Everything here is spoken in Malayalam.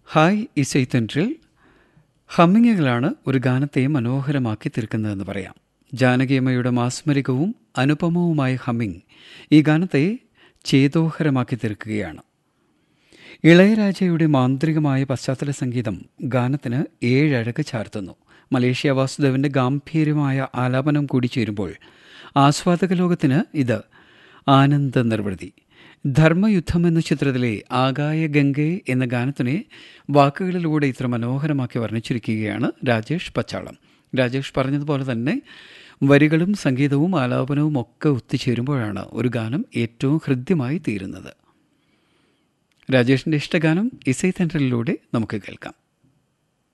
ഹായ് ഇസൈത്തൻട്രിൽ ഹമ്മിങ്ങുകളാണ് ഒരു ഗാനത്തെ മനോഹരമാക്കി തീർക്കുന്നതെന്ന് പറയാം ജാനകിയമ്മയുടെ മാസ്മരികവും അനുപമവുമായ ഹമ്മിങ് ഈ ഗാനത്തെ ചേതോഹരമാക്കി തീർക്കുകയാണ് ഇളയരാജയുടെ മാന്ത്രികമായ പശ്ചാത്തല സംഗീതം ഗാനത്തിന് ഏഴഴക് ചാർത്തുന്നു മലേഷ്യ വാസുദേവന്റെ ഗാംഭീര്യമായ ആലാപനം കൂടി ചേരുമ്പോൾ ആസ്വാദക ലോകത്തിന് ഇത് ആനന്ദ നിർവൃതി ധർമ്മയുദ്ധം എന്ന ചിത്രത്തിലെ ആകായ ഗംഗെ എന്ന ഗാനത്തിനെ വാക്കുകളിലൂടെ ഇത്ര മനോഹരമാക്കി വർണ്ണിച്ചിരിക്കുകയാണ് രാജേഷ് പച്ചാളം രാജേഷ് പറഞ്ഞതുപോലെ തന്നെ വരികളും സംഗീതവും ആലാപനവും ഒക്കെ ഒത്തുചേരുമ്പോഴാണ് ഒരു ഗാനം ഏറ്റവും ഹൃദ്യമായി തീരുന്നത് രാജേഷിൻ്റെ ഇഷ്ടഗാനം ഇസൈ തെൻട്രലിലൂടെ നമുക്ക് കേൾക്കാം